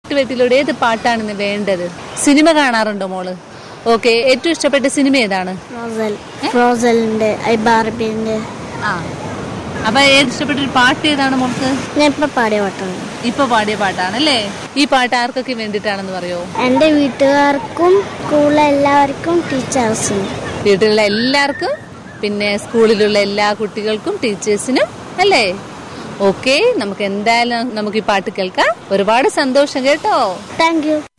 വീട്ടിലൂടെ ഏത് പാട്ടാണ് ഇന്ന് വേണ്ടത് സിനിമ കാണാറുണ്ടോ മോള് ഓക്കെ ഏറ്റവും ഇഷ്ടപ്പെട്ട സിനിമ ഏതാണ് ഫ്രോസൽ ഫ്രോസലിന്റെ ഐ ബാർബിന്റെ ആ അപ്പൊ ഏത് ഇഷ്ടപ്പെട്ട ഒരു പാട്ട് ഏതാണ് മോൾക്ക് ഞാൻ ഇപ്പൊ പാടിയ പാട്ടാണ് ഇപ്പൊ പാടിയ പാട്ടാണല്ലേ ഈ പാട്ട് ആർക്കൊക്കെ വേണ്ടിയിട്ടാണെന്ന് പറയോ എന്റെ വീട്ടുകാർക്കും സ്കൂളിലെ എല്ലാവർക്കും ടീച്ചേഴ്സിനും വീട്ടിലുള്ള എല്ലാവർക്കും പിന്നെ സ്കൂളിലുള്ള എല്ലാ കുട്ടികൾക്കും ടീച്ചേഴ്സിനും അല്ലേ ഓക്കെ നമുക്ക് എന്തായാലും നമുക്ക് ഈ പാട്ട് കേൾക്കാം ഒരുപാട് സന്തോഷം കേട്ടോ താങ്ക് യു